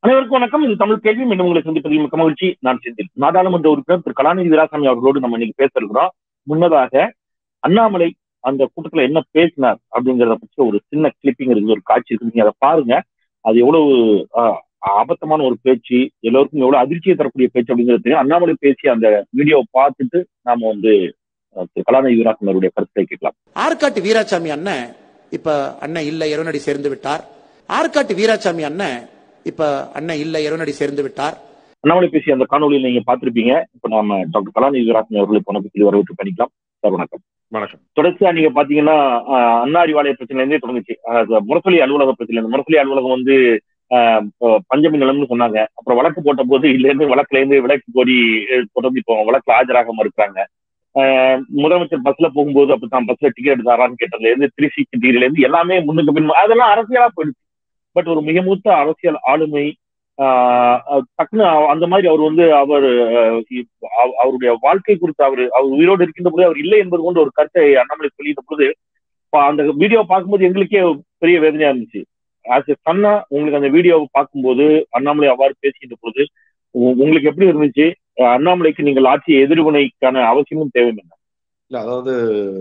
அனைவருக்கும் வணக்கம் இது தமிழ் கேள்வி மீண்டும் உங்களை சந்திப்பதில் மிக்க மகிழ்ச்சி நான் செந்தில் நாடாளுமன்ற உறுப்பினர் திரு கலாநிதி வீராசாமி அவர்களோடு நம்ம இன்னைக்கு பேச இருக்கிறோம் முன்னதாக அண்ணாமலை அந்த கூட்டத்துல என்ன பேசினார் அப்படிங்கிறத பற்றி ஒரு சின்ன கிளிப்பிங் இருக்குது ஒரு காட்சி இருக்கு நீங்க அதை பாருங்க அது எவ்வளவு ஆஹ், அபத்தமான ஒரு பேச்சு எல்லோருக்கும் எவ்வளவு அதிர்ச்சியை தரக்கூடிய பேச்சு அப்படிங்கிறது தெரியும் அண்ணாமலை பேசிய அந்த வீடியோவை பார்த்துட்டு நாம வந்து அஹ், திரு கலாநிதி வீராசாமி அவருடைய கருத்தை கேட்கலாம் ஆற்காட்டு வீராசாமி அண்ணன் இப்ப அண்ணன் இல்ல இறைவனடி சேர்ந்து விட்டார் ஆற்காட்டு வீராசாமி அண்ணன் இப்ப அண்ணன் இல்ல இறைவனடி சேர்ந்து விட்டார் அண்ணாமலை பேசிய அந்த காணொலியில் நீங்க பார்த்திருப்பீங்க இப்ப நாம டாக்டர் கலாநிதி வீராசாமி அவர்களை பண பற்றி வரவேற்று பண்ணிக்கலாம் சார் வணக்கம் வணக்கம் தொடர்ச்சியா நீங்க பாத்தீங்கன்னா ஆஹ், அண்ணா அறிவாலய பிரச்சனைல இருந்தே தொடங்குச்சு ஆஹ், முரசொலி அலுவலக பிரச்சனை இந்த முரசொலி அலுவலகம் வந்து ஆஹ், ப- பஞ்சமி நிலம்னு சொன்னாங்க அப்புறம் வழக்கு போட்ட போது இதுல இருந்து வழக்குல இருந்து விலக்கு கோரி அஹ், தொடர்ந்து இப்போ வழக்குல ஆஜராக மறுக்கிறாங்க ஆஹ், முதலமைச்சர் பஸ்ல போகும்போது அப்ப தான் பஸ்ல டிக்கெட் எடுத்தாரான்னு கேட்டதுல இருந்து த்ரீ சிக்ஸ்டி டிகிரில இருந்து எல்லாமே முன்னுக்கு பின் அதெல்லாம் அரசியலா போயிடுச்சு பட் ஒரு மிக மூத்த அரசியல் ஆளுமை ஆஹ், அஹ், டக்குன்னு அவ- அந்த மாதிரி அவர் வந்து அவர் அஹ், அவ- அவருடைய வாழ்க்கை குறித்து அவர் அவர் உயிரோடு இருக்கின்ற போது அவர் இல்லை என்பது கொண்டு ஒரு கருத்தை அண்ணாமலை சொல்லிட்ட பொழுது பா- அந்த வீடியோ பார்க்கும்போது எங்களுக்கே பெரிய வேதனையா இருந்துச்சு ஆஸ் எ சன்னா உங்களுக்கு அந்த வீடியோவை பார்க்கும்போது அண்ணாமலை அவ்வாறு பேசுகின்ற பொழுது உ- உங்களுக்கு எப்படி இருந்துச்சு அஹ் அண்ணாமலைக்கு நீங்கள் ஆட்சி எதிர்வினைக்கான அவசியமும் தேவையில்லை இல்ல அதாவது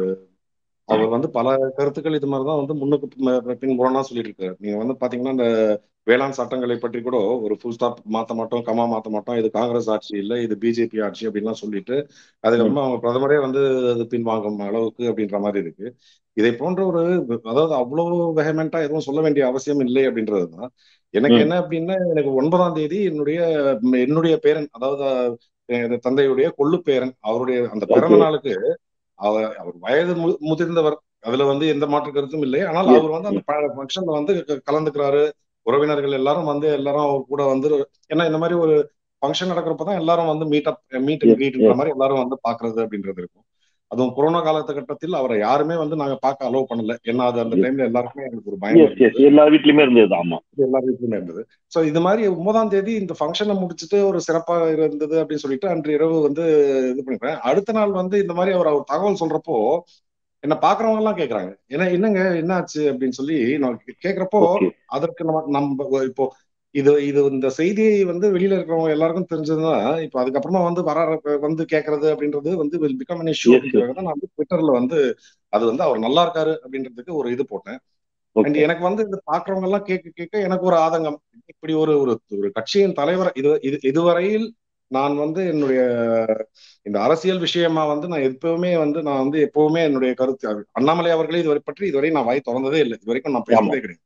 அவர் வந்து பல கருத்துக்கள் இது மாதிரிதான் வந்து முன்னுக்கு பின் பின்புறம்னா சொல்லிட்டு இருக்காரு நீங்க வந்து பாத்தீங்கன்னா இந்த வேளாண் சட்டங்களை பற்றி கூட ஒரு ஃபுல் ஸ்டாப் மாத்த மாட்டோம் கமா மாத்த மாட்டோம் இது காங்கிரஸ் ஆட்சி இல்ல இது பிஜேபி ஆட்சி அப்படின்லாம் சொல்லிட்டு அதுக்கப்புறமா அவங்க பிரதமரே வந்து அது பின்வாங்கும் அளவுக்கு அப்படின்ற மாதிரி இருக்கு இதை போன்ற ஒரு அதாவது அவ்வளவு வெஹமெண்டா எதுவும் சொல்ல வேண்டிய அவசியம் இல்லை அப்படின்றதுதான் எனக்கு ம். என்ன அப்படின்னா எனக்கு ஒன்பதாம் தேதி என்னுடைய என்னுடைய பேரன் அதாவது எனது தந்தையுடைய கொள்ளு பேரன் அவருடைய அந்த பிறந்த Okay. நாளுக்கு அவர் அவர் வயது மு- முதிர்ந்தவர் அதுல வந்து எந்த மாற்று கருத்தும் இல்லை ஆனால் Yes, அவர் வந்து அந்த ஃபங்க்ஷன்ல வந்து க- கலந்துக்கிறாரு உறவினர்கள் எல்லாரும் வந்து எல்லாரும் அவர் கூட வந்து ஏன்னா இந்த மாதிரி ஒரு ஃபங்க்ஷன் நடக்கிறப்பதான் எல்லாரும் வந்து meet up meet Yes, and கிரீட்ன்ற yes. மாதிரி எல்லாரும் வந்து பாக்குறது அப்படின்றது இருக்கும் அதுவும் கொரோனா காலகட்டத்தில் அவரை யாருமே வந்து நாங்க பார்க்க அலோவ் பண்ணல ஏன்னா அது அந்த Yes. டைம்ல எல்லாருக்குமே எனக்கு ஒரு பயம் எஸ் எஸ் இருந்தது எல்லா வீட்லயுமே இருந்தது ஆமா இது எல்லார் வீட்லயுமே இருந்தது சோ இது மாதிரி ஒன்பதாம் தேதி இந்த ஃபங்க்ஷனை முடிச்சுட்டு ஒரு சிறப்பா இருந்தது அப்படின்னு சொல்லிட்டு அன்று இரவு வந்து இது பண்ணிப்பேன் அடுத்த நாள் வந்து இந்த மாதிரி அவர் அவர் தகவல் சொல்றப்போ என்ன பாக்குறவங்க எல்லாம் கேக்குறாங்க ஏன்னா என்னங்க என்ன ஆச்சு அப்படின்னு சொல்லி நான் கே- கேக்குறப்போ ஓகே அதற்கு நம்ம நம்ம இப்போ இது இது இந்த செய்தியை வந்து வெளியில இருக்கிறவங்க எல்லாருக்கும் தெரிஞ்சதுன்னா இப்போ அதுக்கப்புறமா வந்து வர வந்து கேக்குறது அப்படின்றது வந்து will become an issue Yes, yes. அப்படிங்கிறத நான் வந்து ட்விட்டர்ல வந்து அது வந்து அவர் நல்லா இருக்காரு அப்படின்றதுக்கு ஒரு இது போட்டேன் அண்ட் ஓகே எனக்கு வந்து இந்த பாக்குறவங்க எல்லாம் கேட்க கேட்க எனக்கு ஒரு ஆதங்கம் இப்படி ஒரு ஒரு ஒரு கட்சியின் தலைவர் இது இது இதுவரையில் நான் வந்து என்னுடைய இந்த அரசியல் விஷயமா வந்து நான் எப்பவுமே வந்து நான் வந்து எப்பவுமே என்னுடைய கருத்து அண்ணாமலை அவர்களே இதுவரை பற்றி இதுவரை நான் வாய் திறந்ததே இல்லை இது வரைக்கும் நான் பேசுனதே கிடையாது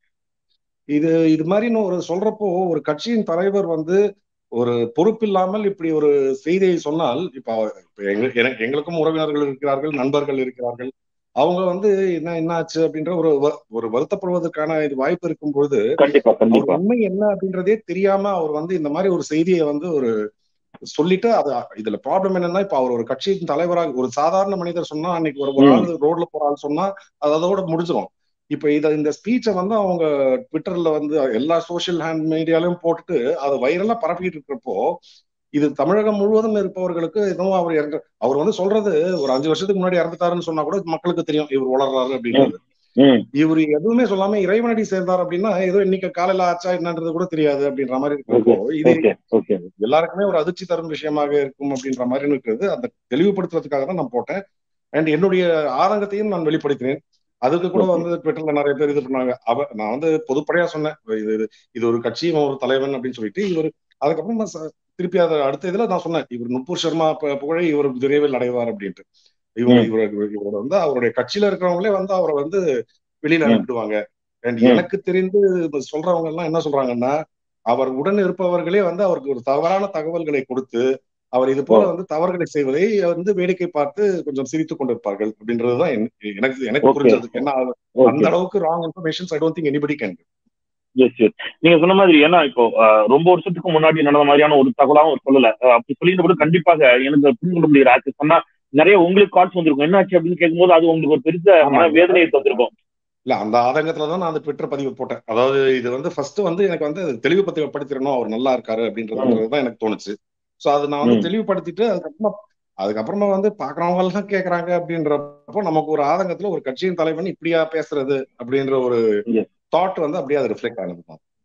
இது இது மாதிரின்னு ஒரு சொல்றப்போ ஒரு கட்சியின் தலைவர் வந்து ஒரு பொறுப்பில்லாமல் இப்படி ஒரு செய்தியை சொன்னால் இப்ப இப்ப எங்க எனக்கு- எங்களுக்கும் உறவினர்கள் இருக்கிறார்கள் நண்பர்கள் இருக்கிறார்கள் அவங்க வந்து என்ன என்ன ஆச்சு அப்படின்ற ஒரு வ- ஒரு வருத்தப்படுவதற்கான இது வாய்ப்பு இருக்கும் பொழுது கண்டிப்பா அவர் கண்டிப்பா உண்மை என்ன அப்படின்றதே தெரியாம அவர் வந்து இந்த மாதிரி ஒரு செய்தியை வந்து ஒரு சொல்லிட்டு அது இதுல ப்ராப்ளம் என்னன்னா இப்ப அவர் ஒரு கட்சியின் தலைவராக ஒரு சாதாரண மனிதர் சொன்னா அன்னைக்கு ஒரு ஒரு ம். ஆள் ரோட்ல போற ஆள் சொன்னா அது அதோட முடிஞ்சிடும் இப்ப இத இந்த ஸ்பீச்சை வந்து அவங்க ட்விட்டர்ல வந்து எல்லா சோஷியல் ஹேண்ட் மீடியாலையும் போட்டுட்டு அதை வைரலா பரப்பிட்டு இருக்கிறப்போ இது தமிழகம் முழுவதும் இருப்பவர்களுக்கு எதுவும் அவர் இறந்து அவர் வந்து சொல்றது ஒரு அஞ்சு வருஷத்துக்கு முன்னாடி இறந்துட்டாருன்னு சொன்னா கூட மக்களுக்கு தெரியும் இவர் வளர்றாரு அப்படின்றது ம் இவர் எதுவுமே சொல்லாம இறைவனடி சேர்ந்தார் அப்படின்னா ஏதோ இன்னைக்கு காலையில ஆச்சா என்னன்றது கூட தெரியாது அப்படின்ற மாதிரி இருக்கிறப்போ இது ஓகே ஓகே எல்லாருக்குமே ஒரு அதிர்ச்சி தரும் விஷயமாக இருக்கும் அப்படின்ற மாதிரி இருக்கிறது அந்த தெளிவுபடுத்துறதுக்காக தான் நான் போட்டேன் அண்ட் என்னுடைய ஆதங்கத்தையும் நான் வெளிப்படுத்தினேன் அதுக்கு கூட வந்து ட்விட்டர்ல நிறைய பேர் இது பண்ணாங்க அவ நான் வந்து பொதுப்படையா சொன்னேன் இது இது இது ஒரு கட்சி இவன் ஒரு தலைவன் அப்படின்னு சொல்லிட்டு இவர் அதுக்கப்புறம் நான் ச- திருப்பி அதை அடுத்த இதுல நான் சொன்னேன் இவர் நுப்பூர் சர்மா பு- புகழை இவர் விரைவில் அடைவார் அப்படின்ட்டு இவர் ம். இவர் இவரோட வந்து அவருடைய கட்சியில இருக்கிறவங்களே வந்து அவரை வந்து வெளியில ம். அனுப்பிடுவாங்க அண்ட் ம். எனக்கு தெரிந்து இப்ப சொல்றவங்க எல்லாம் என்ன சொல்றாங்கன்னா அவர் உடன் இருப்பவர்களே வந்து அவருக்கு ஒரு தவறான தகவல்களை கொடுத்து அவர் இது போல வந்து தவறுகளை செய்வதை வந்து வேடிக்கை பார்த்து கொஞ்சம் சிரித்துக் கொண்டிருப்பார்கள் அப்படின்றதுதான் என்- எனக்கு எனக்கு Okay. புரிஞ்சது ஏன்னா அந்த ஓகே அளவுக்கு wrong informations I don't think anybody can yes yes நீங்க சொன்ன மாதிரி ஏன்னா இப்போ அஹ், ரொம்ப வருஷத்துக்கு முன்னாடி நடந்த மாதிரியான ஒரு தகவலாவும் அவர் சொல்லல அஹ், அப்படி சொல்லியிருந்த கூட கண்டிப்பாக எனக்கு புரிந்து கொள்ள முடியுற ஆச்சு சொன்னா நிறைய உங்களுக்கு கால்ஸ் வந்திருக்கும் என்னாச்சு அப்படின்னு கேட்கும்போது அது உங்களுக்கு ஒரு பெருச ஆமா. மன வேதனையை தந்திருக்கும் இல்ல அந்த ஆதங்கத்துல தான் நான் அந்த ட்விட்டர் பதிவு போட்டேன் அதாவது இது வந்து ஃபர்ஸ்ட் வந்து எனக்கு வந்து தெளிவுபடுத்தி படுத்திடணும் அவர் நல்லா இருக்காரு அப்படின்றது தான் எனக்கு தோணுச்சு சோ அது நான் வந்து ம். தெளிவுபடுத்திட்டு அதுக்கப்புறமா அதுக்கப்புறமா வந்து பாக்குறவங்க எல்லாம் கேக்குறாங்க அப்படின்றப்போ நமக்கு ஒரு ஆதங்கத்துல ஒரு கட்சியின் தலைவன் இப்படியா பேசுறது அப்படின்ற ஒரு Yes. தாட் வந்து அப்படியே அது ரிஃப்ளெக்ட் ஆனது தான்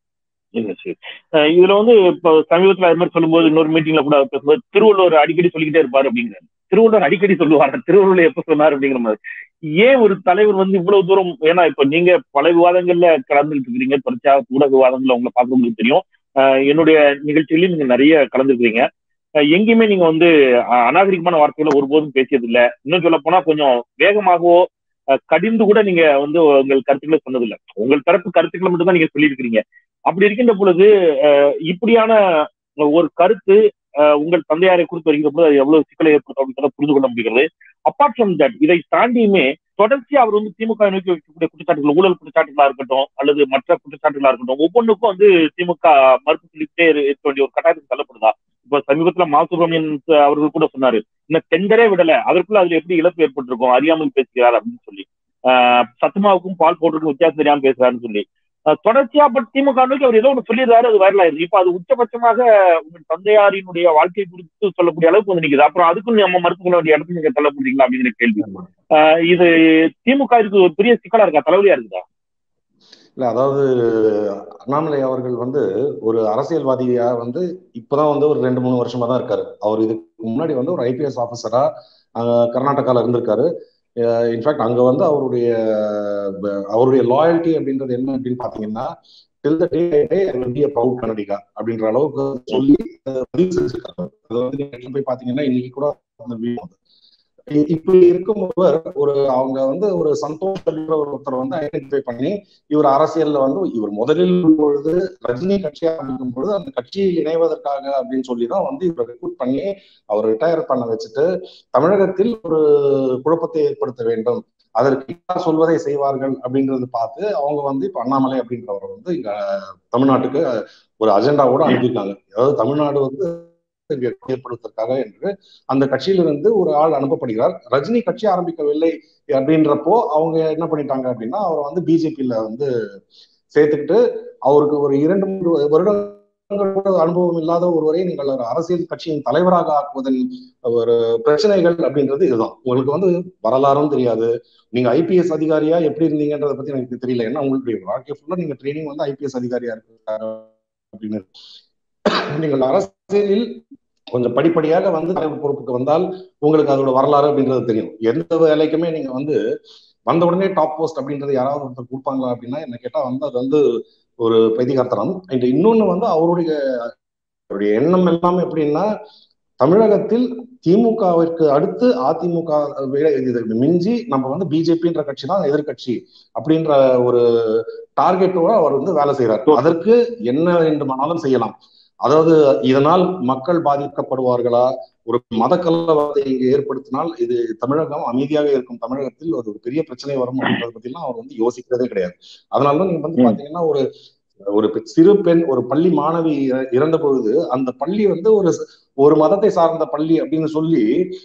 இல்ல சரி அஹ் இதுல வந்து இப்போ சமீபத்துல அது மாதிரி சொல்லும்போது இன்னொரு மீட்டிங்ல கூட அவர் பேசும்போது திருவள்ளுவர் அடிக்கடி சொல்லிக்கிட்டே இருப்பாரு அப்படிங்கிறாரு திருவள்ளுவர் அடிக்கடி சொல்லுவார் திருவள்ளுவர் எப்ப சொன்னார் அப்படிங்கிற மாதிரி ஏன் ஒரு தலைவர் வந்து இவ்வளவு தூரம் ஏன்னா இப்ப நீங்க பல விவாதங்கள்ல கலந்துட்டு இருக்கிறீங்க தொடர்ச்சியா ஊடக விவாதங்கள்ல உங்களை பார்க்கும்போது தெரியும் அஹ் என்னுடைய நிகழ்ச்சிகளையும் நீங்க நிறைய கலந்துருக்கிறீங்க அஹ் எங்கேயுமே நீங்க வந்து அஹ் அநாகரிகமான வார்த்தைகளை ஒருபோதும் பேசியது இல்ல இன்னும் சொல்ல போனா கொஞ்சம் வேகமாகவோ அஹ் கடிந்து கூட நீங்க வந்து உங்கள் கருத்துக்களை சொன்னதில்லை உங்கள் தரப்பு கருத்துக்களை மட்டும் தான் நீங்க சொல்லியிருக்கிறீங்க அப்படி இருக்கின்ற பொழுது அஹ் இப்படியான ஒரு கருத்து அஹ் உங்கள் தந்தையாரை குறித்து வருகிற பொழுது அது எவ்வளவு சிக்கலை ஏற்படுத்தும் அப்படின்றத புரிந்து கொள்ள முடிகிறது அப்பார்ட் ஃப்ரம் தட் இதை தாண்டியுமே தொடர்ச்சியா அவர் வந்து திமுக வை நோக்கி வைக்கக்கூடிய குற்றச்சாட்டுகள் ஊழல் குற்றச்சாட்டுகளா இருக்கட்டும் அல்லது மற்ற குற்றச்சாட்டுகளா இருக்கட்டும் ஒவ்வொன்றுக்கும் வந்து திமுக மறுப்பு சொல்லிட்டே இரு- இருக்க வேண்டிய ஒரு கட்டாயத்துக்கு தள்ளப்படுதா இப்ப சமீபத்துல மா சுப்பிரமணியன் அவர்கள் கூட சொன்னாரு இன்னும் டெண்டரே விடல அதற்குள்ள அதுல எப்படி இழப்பு ஏற்பட்டிருக்கும் அறியாமல் பேசுகிறார் அப்படின்னு சொல்லி ஆஹ் சத்துமாவுக்கும் பால் போட்டுருக்கும் வித்தியாசம் தெரியாம பேசுறாருன்னு சொல்லி ஆஹ் தொடர்ச்சியா பட் திமுக நோக்கி அவர் ஏதோ ஒன்று சொல்லிடுறாரு அது வைரல் ஆயிருது இப்ப அது உச்சபட்சமாக உங்கள் தந்தையாரினுடைய வாழ்க்கை குறித்து சொல்லக்கூடிய அளவுக்கு வந்து நிக்குது அப்புறம் அதுக்கும் நம்ம மறுத்து கொள்ள வேண்டிய இடத்துக்கு நீங்க தள்ளப்படுறீங்களா அப்படிங்கிற கேள்வி ஆஹ் இது திமுக இதுக்கு ஒரு பெரிய சிக்கலா இருக்கா தலைவலியா இருக்குதா இல்ல அதாவது அண்ணாமலை அவர்கள் வந்து ஒரு அரசியல்வாதியா வந்து இப்பதான் வந்து ஒரு ரெண்டு மூணு வருஷமா தான் இருக்காரு அவர் இதுக்கு முன்னாடி வந்து ஒரு ஐபிஎஸ் ஆபீசரா கர்நாடகால இருந்திருக்காரு இன்ஃபேக்ட் அங்க வந்து அவருடைய ப- அவருடைய லாயல்ட்டி அப்படின்றது என்ன அப்படின்னு பாத்தீங்கன்னா டில் த டே டே இந்திய ப்ரௌட் கனடிகா அப்படின்ற அளவுக்கு சொல்லி அஹ், பதிவு செஞ்சிருக்காரு அது வந்து நீங்க போய் பாத்தீங்கன்னா இன்னைக்கு கூட அந்த video வந்து. இ- இப்படி இருக்கும் ஒருவர் ஒரு அவங்க வந்து ஒரு சந்தோஷ் அப்படின்ற ஒரு ஒருத்தர் வந்து ஐடென்டிஃபை பண்ணி இவர் அரசியல்ல வந்து இவர் முதலில் பொழுது ரஜினி கட்சி ஆரம்பிக்கும் பொழுது அந்த கட்சியில் இணைவதற்காக அப்படின்னு சொல்லி தான் வந்து இவர் ரெக்ரூட் பண்ணி அவர் ரிட்டையர் பண்ண வச்சுட்டு தமிழகத்தில் ஒரு குழப்பத்தை ஏற்படுத்த வேண்டும் அதற்கு யார் சொல்வதை செய்வார்கள் அப்படின்றது பார்த்து அவங்க வந்து இப்ப அண்ணாமலை அப்படின்றவரை வந்து இங்க தமிழ்நாட்டுக்கு ஒரு அஜெண்டாவோட அனுப்பியிருக்காங்க அதாவது தமிழ்நாடு வந்து இங்க ஏற்படுவதற்காக என்று அந்த கட்சியிலிருந்து ஒரு ஆள் அனுப்பப்படுகிறார் ரஜினி கட்சி ஆரம்பிக்கவில்லை அப்படின்றப்போ அவங்க என்ன பண்ணிட்டாங்க அப்படின்னா அவரை வந்து பிஜேபியில வந்து சேர்த்துக்கிட்டு அவருக்கு ஒரு இரண்டு மூன்று வருடங்கள் கூட அனுபவம் இல்லாத ஒருவரை நீங்கள் ஒரு அரசியல் கட்சியின் தலைவராக ஆக்குவதன் ஒரு பிரச்சனைகள் அப்படின்றது இதுதான் உங்களுக்கு வந்து வரலாறும் தெரியாது நீங்க ஐபிஎஸ் அதிகாரியா எப்படி இருந்தீங்கன்றத பத்தி எனக்கு தெரியல ஏன்னா உங்களுடைய வாழ்க்கை ஃபுல்லா நீங்க ட்ரைனிங் வந்து ஐபிஎஸ் அதிகாரியா இருக்காரு அப்படின்னு நீங்கள் அரசியலில் கொஞ்சம் படிப்படியாக வந்து தலைவர் பொறுப்புக்கு வந்தால் உங்களுக்கு அதோட வரலாறு அப்படின்றது தெரியும் எந்த வேலைக்குமே நீங்க வந்து வந்த உடனே டாப் போஸ்ட் அப்படின்றது யாராவது ஒருத்தர் கொடுப்பாங்களா அப்படின்னா என்ன கேட்டா வந்து அது வந்து ஒரு பைத்தியகார்த்தனம் இந்த இன்னொன்னு வந்து அவருடைய அவருடைய எண்ணம் எல்லாம் எப்படின்னா தமிழகத்தில் திமுகவிற்கு அடுத்து அதிமுக விட இது மிஞ்சி நம்ம வந்து பிஜேபின்ற கட்சி தான் எதிர்கட்சி அப்படின்ற ஒரு டார்கெட்டோட அவர் வந்து வேலை செய்யறார் அதற்கு என்ன வேண்டுமானாலும் செய்யலாம் அதாவது இதனால் மக்கள் பாதிக்கப்படுவார்களா ஒரு மத கலவரத்தை இங்கு ஏற்படுத்தினால் இது தமிழகம் அமைதியாக இருக்கும் தமிழகத்தில் அது ஒரு பெரிய பிரச்சனை வரும் அப்படின்றத பத்திலாம் அவர் வந்து யோசிக்கிறதே கிடையாது அதனாலதான் நீங்க வந்து பாத்தீங்கன்னா ஒரு ஒரு சிறு பெண் ஒரு பள்ளி மாணவி இறந்த பொழுது அந்த பள்ளி வந்து ஒரு ஒரு மதத்தை சார்ந்த பள்ளி அப்படின்னு சொல்லி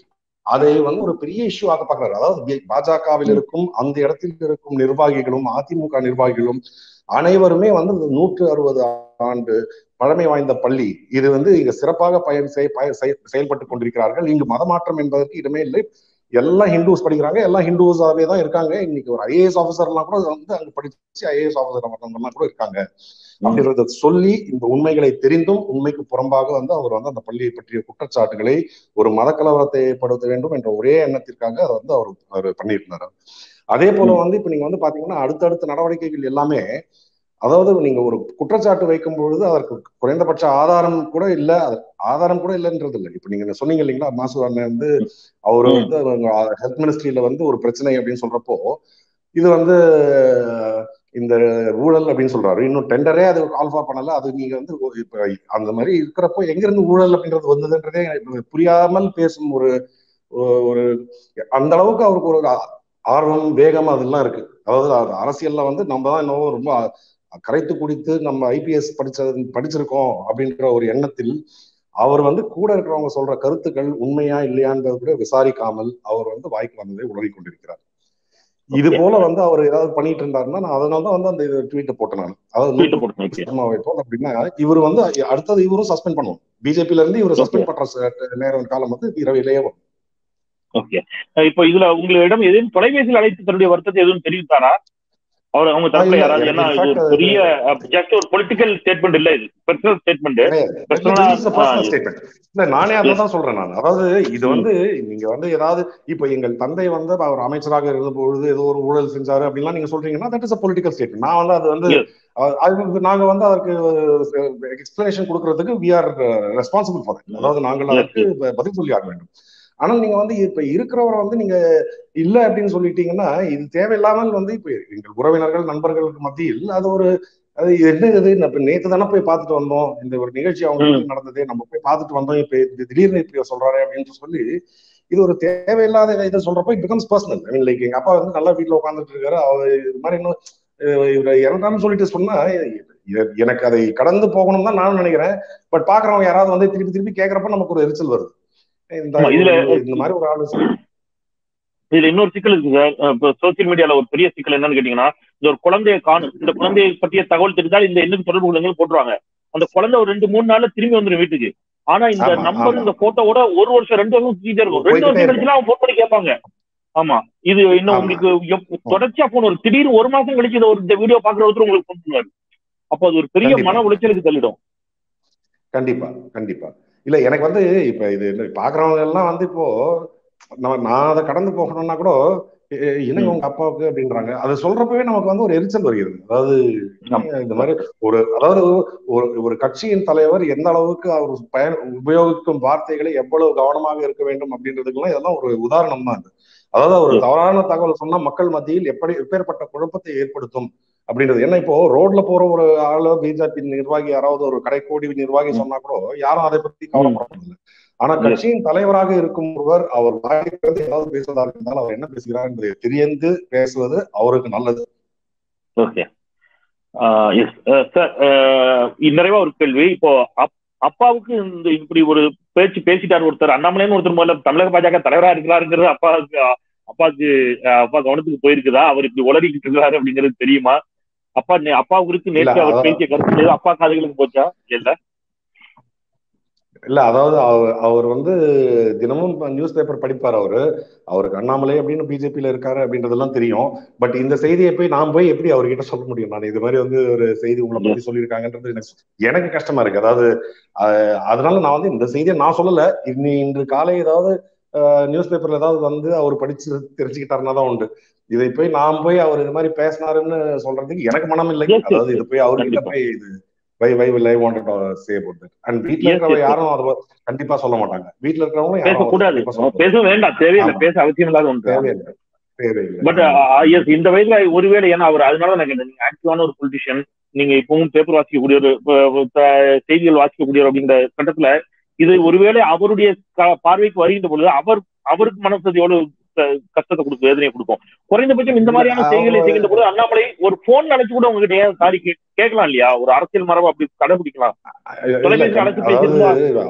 அதை வந்து ஒரு பெரிய இஷ்யூ ஆக பாக்குறாரு அதாவது பாஜகவில் இருக்கும் அந்த இடத்தில் இருக்கும் நிர்வாகிகளும் அதிமுக நிர்வாகிகளும் அனைவருமே வந்து நூற்று அறுபது ஆண்டு பழமை வாய்ந்த பள்ளி இது வந்து இங்க சிறப்பாக பயன் செயல்பட்டு கொண்டிருக்கிறார்கள் இங்கு மதமாற்றம் என்பதற்கு இடமே இல்லை எல்லாம் ஹிந்துஸ் படிக்கிறாங்க எல்லாம் ஹிந்துஸாவே தான் இருக்காங்க இன்னைக்கு ஒரு ஐஏஎஸ் ஆஃபீஸர்லாம் கூட வந்து அங்க படிச்சு ஐஏஎஸ் ஆஃபீஸர் மட்டும் கூட இருக்காங்க அப்படின்றத சொல்லி இந்த உண்மைகளை தெரிந்தும் உண்மைக்கு புறம்பாக வந்து அவர் வந்து அந்த பள்ளியை பற்றிய குற்றச்சாட்டுகளை ஒரு மத கலவரத்தை ஏற்படுத்த வேண்டும் என்ற ஒரே எண்ணத்திற்காக அதை வந்து அவர் அவர் பண்ணியிருந்தார் அதே போல வந்து இப்ப நீங்க வந்து பாத்தீங்கன்னா அடுத்தடுத்த நடவடிக்கைகள் எல்லாமே அதாவது நீங்க ஒரு குற்றச்சாட்டு வைக்கும் பொழுது அதற்கு குறைந்தபட்ச ஆதாரம் கூட இல்ல ஆதாரம் கூட இல்லைன்றது இல்லை இப்ப நீங்க சொன்னீங்க இல்லைங்களா மாசு அண்ணன் வந்து அவரு வந்து ஹெல்த் மினிஸ்ட்ரியில வந்து ஒரு பிரச்சனை அப்படின்னு சொல்றப்போ இது வந்து இந்த ஊழல் அப்படின்னு சொல்றாரு இன்னும் டெண்டரே அது ஆல்ஃபா பண்ணல அது நீங்க வந்து இப்ப அந்த மாதிரி இருக்கிறப்போ எங்க இருந்து ஊழல் அப்படின்றது வந்ததுன்றதே புரியாமல் பேசும் ஒரு ஒரு அந்த அளவுக்கு அவருக்கு ஒரு ஆர்வம் வேகம் அதெல்லாம் இருக்கு அதாவது அரசியல்ல வந்து நம்ம தான் இன்னும் ரொம்ப கரைத்து குடித்து நம்ம ஐபிஎஸ் படிச்சது படிச்சிருக்கோம் அப்படின்ற ஒரு எண்ணத்தில் அவர் வந்து கூட இருக்கிறவங்க சொல்ற கருத்துக்கள் உண்மையா இல்லையான்றது கூட விசாரிக்காமல் அவர் வந்து வாய்க்கு வந்ததை உணரி கொண்டிருக்கிறார் இது போல வந்து அவர் ஏதாவது பண்ணிட்டு இருந்தாருன்னா நான் அதனால தான் வந்து அந்த ட்வீட்டை போட்டேன் நான் அதாவது வைப்போம் அப்படின்னா இவர் வந்து அடுத்தது இவரும் சஸ்பெண்ட் பண்ணுவோம் பிஜேபில இருந்து இவர் சஸ்பெண்ட் பண்ற நேரம் காலம் வந்து இரவிலேயே வரும் ஓகே இப்போ இதுல உங்களிடம் எதுவும் தொலைபேசியில் அழைத்து தன்னுடைய வருத்தத்தை எதுவும் தெரிவித்தாரா அவர் அவங்க ஆ, தரப்புல இல்ல, யாராவது எனக்கு ஏன்னா in இது fact ஒரு அது பெரிய ஜஸ்ட் ஒரு பொலிட்டிக்கல் ஸ்டேட்மெண்ட் இல்ல இது பர்சனல் ஸ்டேட்மெண்ட் கிடையாது Personal- This is a personal ah, statement. இல்ல நானே அதை தான் சொல்றேன் நான் அதாவது இது வந்து நீங்க வந்து ஏதாவது இப்ப எங்கள் தந்தை வந்து அவர் அமைச்சராக இருந்த பொழுது ஏதோ ஒரு ஊழல் செஞ்சாரு அப்படின்லாம் நீங்க சொல்றீங்கன்னா that is a political statement நான் வந்து அது வந்து Yes. அஹ், அது வந்து நாங்க வந்து அதற்கு எக்ஸ்பிளனேஷன் கொடுக்கறதுக்கு வி ஆர் ரெஸ்பான்சிபிள் ஃபார் அதாவது நாங்கள் Yes, அதற்கு ப- பதில் சொல்லி ஆக வேண்டும் ஆனால் நீங்க வந்து இப்ப இருக்கிறவரை வந்து நீங்க இல்ல அப்படின்னு சொல்லிட்டீங்கன்னா இது தேவையில்லாமல் வந்து இப்ப எங்கள் உறவினர்கள் நண்பர்களுக்கு மத்தியில் அது ஒரு அது என்ன இது இப்ப நேத்து தானே போய் பார்த்துட்டு வந்தோம் இந்த ஒரு நிகழ்ச்சி அவங்க ம். வீட்டுல நடந்தது நம்ம போய் பார்த்துட்டு வந்தோம் இப்ப இது திடீர்னு இப்படி சொல்றாரு அப்படின்னு சொல்லி இது ஒரு தேவையில்லாத இதை சொல்றப்போ it becomes personal I mean like எங்க அப்பா வந்து நல்லா வீட்டுல உட்காந்துட்டு இருக்காரு அவர் இது மாதிரி இன்னும் அஹ் இவரை இறந்தான்னு சொல்லிட்டு சொன்னா எ- எனக்கு அதை கடந்து போகணும் தான் நான் நினைக்கிறேன் பட் பாக்குறவங்க யாராவது வந்து திருப்பி திருப்பி கேக்குறப்ப நமக்கு ஒரு எரிச்சல் வருது இந்த ஆமா, இதுல- இந்த மாதிரி ஒரு ஆளு இதுல இன்னொரு சிக்கல் இருக்கு சார் இப்போ சோசியல் மீடியால ஒரு பெரிய சிக்கல் என்னன்னு கேட்டீங்கன்னா இந்த ஒரு குழந்தைய காணும் இந்த குழந்தைய பற்றிய தகவல் தெரிந்தால் இந்த எண்ணுக்கு தொடர்பு கொள்ளுங்கள் போட்டுருவாங்க அந்த குழந்தை ஒரு ரெண்டு மூணு நாள்ல திரும்பி வந்துடும் வீட்டுக்கு ஆனா இந்த ஆமா, நம்பர் ஆமா. இந்த போட்டோவோட ஒரு வருஷம் ரெண்டு வருஷம் சுத்திட்டே இருக்கும் ரெண்டு போய்க்கிட்டே வருஷம் கழிச்சுலாம் அவன் போன் பண்ணி கேட்பாங்க ஆமா இது இன்னும் ஆமா. உங்களுக்கு எப்- தொடர்ச்சியா போன் வரும் திடீர்னு ஒரு மாசம் கழிச்சு இதை ஒரு இந்த வீடியோ பாக்குற ஒருத்தர் உங்களுக்கு போன் பண்ணுவாரு அப்போ அது ஒரு பெரிய கண்டிப்பா. மன உளைச்சலுக்கு தள்ளிடும் கண்டிப்பா கண்டிப்பா இல்ல எனக்கு வந்து இப்ப இது என்ன பாக்குறவங்க எல்லாம் வந்து இப்போ நம்ம நான் அதை கடந்து போகணும்னா கூட எ- எ- என்னங்க உங்க அப்பாவுக்கு அப்படின்றாங்க அதை சொல்றப்பவே நமக்கு வந்து ஒரு எரிச்சல் வருகிறது அதாவது ஆமா. இந்த மாதிரி ஒரு அதாவது ஒரு ஒரு கட்சியின் தலைவர் எந்த அளவுக்கு அவர் பயன் உபயோகிக்கும் வார்த்தைகளை எவ்வளவு கவனமாக இருக்க வேண்டும் அப்படின்றதுக்கெல்லாம் இதெல்லாம் ஒரு உதாரணம் தான் இது அதாவது ஒரு தவறான தகவல் சொன்னா மக்கள் மத்தியில் எப்படி எப்பேற்பட்ட குழப்பத்தை ஏற்படுத்தும் அப்படின்றது ஏன்னா இப்போ ரோட்ல போற ஒரு ஆளு பிஜேபி நிர்வாகி யாராவது ஒரு கடைக்கோடி நிர்வாகி சொன்னா கூட யாரும் அதை பத்தி கவலைப்படுறதில்லை ஆனா கட்சியின் தலைவராக இருக்கும் ஒருவர் அவர் வாய்க்கிறது ஏதாவது பேசுவதா இருந்தால் அவர் என்ன பேசுகிறார் என்பதை தெரிந்து பேசுவது அவருக்கு நல்லது ஓகே எஸ் சார் நிறைவா ஒரு கேள்வி இப்போ அப்- அப்பாவுக்கு இந்த இப்படி ஒரு பேச்சு பேசிட்டார் ஒருத்தர் அண்ணாமலைன்னு ஒருத்தர் முதல்ல தமிழக பாஜக தலைவரா இருக்கிறாருங்கிறது அப்பாவுக்கு அப்பாவுக்கு அஹ், அப்பா கவனத்துக்கு போயிருக்குதா அவர் இப்படி உளறிக்கிட்டு இருக்காரு அப்படிங்கிறது தெரியுமா அப்பா நே- அப்பாவுக்கு நேற்று இல்ல, அவர் அதான். பேசிய கருத்து ஏதோ அப்பா காதுகளுக்கு போச்சா இல்ல இல்ல அதாவது அவர் அவர் வந்து தினமும் நியூஸ் பேப்பர் படிப்பார் அவரு அவருக்கு அண்ணாமலை அப்படின்னு பிஜேபியில இருக்காரு அப்படின்றதெல்லாம் தெரியும் பட் இந்த செய்தியை போய் நான் போய் எப்படி அவர்கிட்ட சொல்ல முடியும் நான் இது மாதிரி வந்து ஒரு செய்தி உங்களை பத்தி சொல்லியிருக்காங்கன்றது எனக்கு எனக்கு கஷ்டமா இருக்கு அதாவது அஹ், அதனால நான் வந்து இந்த செய்தியை நான் சொல்லல இன்னி இன்று காலை ஏதாவது நியூஸ் பேப்பர்ல ஏதாவது வந்து அவர் படிச்சு தெரிஞ்சுக்கிட்டாருன்னா தான் உண்டு இதை போய் நான் போய் அவர் இது மாதிரி பேசினாருன்னு சொல்றதுக்கு எனக்கு மனம் இல்லை Yes, yes, அதாவது இது போய் அவர்கிட்ட கண்டிப்பா. போய் இது why why will I want say about that and வீட்ல Yes, இருக்கிறவங்க yes, yes. யாரும் அதை கண்டிப்பா சொல்ல மாட்டாங்க வீட்ல இருக்கிறவங்களும் யாரும் அதை பேசக்கூடாது கண்டிப்பா சொல்ல மாட்டாங்க. பேச வேண்டாம் தேவையில்லை ஆமா. பேச அவசியம் இல்லாத ஒன்று தேவையில்லை தேவையில்லை பட் எஸ் இந்த வயதுல ஒருவேளை ஏன்னா அவர் அதனால எனக்கு நீங்க ஆக்டிவான ஒரு பொலிட்டிஷியன் நீங்க இப்பவும் பேப்பர் வாசிக்கக்கூடிய ஒரு ப- ப- செய்திகள் வாசிக்கக்கூடிய அப்படிங்கிற கட்டத்துல இது ஒருவேளை அவருடைய க- பார்வைக்கு வருகின்ற பொழுது அவர் அவருக்கு மனசு எவ்வளவு க- கஷ்டத்தை கொடுக்கும் வேதனையை கொடுக்கும் குறைந்தபட்சம் இந்த மாதிரியான இல்ல, செய்திகளை அவங்க- செய்கின்ற பொழுது அண்ணாமலை ஒரு போன் நினைச்சு கூட உங்ககிட்ட ஏன் சாரி கேட்கலாம் இல்லையா ஒரு அரசியல் மரபு அப்படி கடைபிடிக்கலாம் இல்ல, தொலைபேசி அழைச்சு பேசியிருந்தா- அதாவது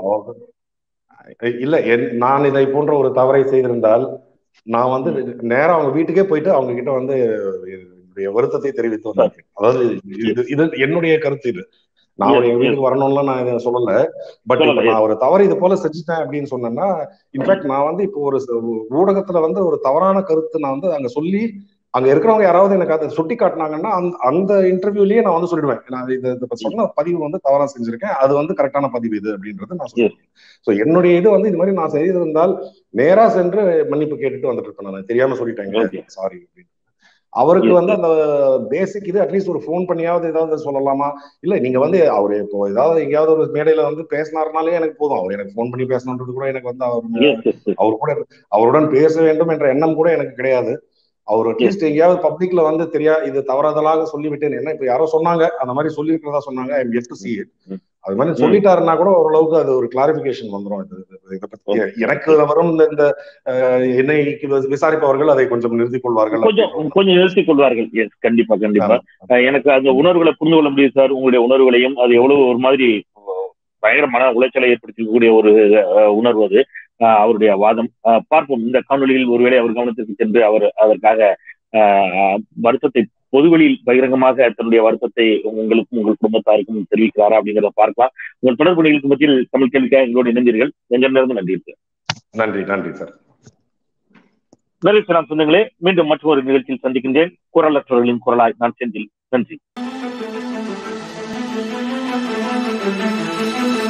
அவங்க- இல்ல என்- நான் இதை போன்ற ஒரு தவறை செய்திருந்தால் நான் வந்து நேரா அவங்க வீட்டுக்கே போயிட்டு அவங்க கிட்ட வந்து என்னுடைய வருத்தத்தை தெரிவித்து வந்திருக்கேன் அதாவது இது இது என்னுடைய கருத்து இது நான் Yes, எங்க yes. வீட்டுக்கு வரணும்லாம் நான் இதை சொல்லல பட் சொல்லல, yes. நான் ஒரு தவறு இது போல செஞ்சுட்டேன் அப்படின்னு சொன்னேன்னா இன்ஃபேக்ட் நான் வந்து இப்போ ஒரு ச- ஊடகத்துல வந்து ஒரு தவறான கருத்து நான் வந்து அங்க சொல்லி அங்க இருக்கிறவங்க யாராவது எனக்கு அதை சுட்டி காட்டினாங்கன்னா அந்த அந்த இன்டர்வியூலயே நான் வந்து சொல்லிடுவேன் நான் இது இது இப்ப சொன்ன பதிவு வந்து தவறா செஞ்சிருக்கேன் அது வந்து கரெக்டான பதிவு இது அப்படின்றது நான் சொல்லுவேன் சோ என்னுடைய இது வந்து இது மாதிரி நான் செய்திருந்தால் நேரா சென்று மன்னிப்பு கேட்டுட்டு வந்துட்டு இருப்பேன் நான் தெரியாம சொல்லிட்டேங்க Okay. சாரி அப்படின்னு அவருக்கு Yes, வந்து அந்த பேசிக் இது அட்லீஸ்ட் ஒரு ஃபோன் பண்ணியாவது ஏதாவது சொல்லலாமா இல்ல நீங்க வந்து அவர் இப்போ ஏதாவது எங்கேயாவது ஒரு மேடையில வந்து பேசினாருனாலே எனக்கு போதும் அவர் எனக்கு ஃபோன் பண்ணி பேசணுன்றது கூட எனக்கு வந்து அவர் Yes, yes, yes. அவர் கூட அவருடன் பேச வேண்டும் என்ற எண்ணம் கூட எனக்கு கிடையாது அவர் அட்லீஸ்ட் எங்கேயாவது பப்ளிக்ல வந்து தெரியா இது தவறுதலாக சொல்லிவிட்டேன் என்ன இப்ப யாரோ சொன்னாங்க அந்த மாதிரி சொல்லியிருக்கிறதா சொன்னாங்க I am to see it ம். அது மாதிரி சொல்லிட்டாருன்னா கூட ஓரளவுக்கு அது ஒரு கிளாரிபிகேஷன் வந்துரும் இது இது- இதை பத்தி எனக்கு வரும் இந்த இந்த அஹ், என்னை விசாரிப்பவர்கள் அதை கொஞ்சம் நிறுத்திக் கொள்வார்கள் கொஞ்சம் கொஞ்சம் நிறுத்திக் கொள்வார்கள் எஸ் கண்டிப்பா கண்டிப்பா அஹ் எனக்கு அந்த உணர்வுகளை புரிந்து கொள்ள முடியுது சார் உங்களுடைய உணர்வுகளையும் அது எவ்வளவு ஒரு மாதிரி அஹ், பயங்கர மன உளைச்சலை ஏற்படுத்தக்கூடிய ஒரு அஹ், உணர்வு அது அஹ், அவருடைய வாதம் அஹ், பார்ப்போம் இந்த காணொலியில் ஒருவேளை அவர் கவனத்திற்கு சென்று அவர் அதற்காக அஹ், வருத்தத்தை பொதுவெளியில் பகிரங்கமாக தன்னுடைய வருத்தத்தை உங்களுக்கும் உங்கள் குடும்பத்தாருக்கும் தெரிவிக்கிறாரா அப்படிங்கிறத பார்க்கலாம் உங்கள் தொடர்பு நிகழ்ச்சி மத்தியில் தமிழ் கேள்விக்காக எங்களோடு இணைந்தீர்கள் நெஞ்சம் நேர்ந்து நன்றி நன்றி நன்றி சார் நிறைவேற்றலாம் சொந்தங்களே மீண்டும் மற்றொரு நிகழ்ச்சியில் சந்திக்கின்றேன் குரலற்றவர்களின் குரலாய் நான் செந்தில் நன்றி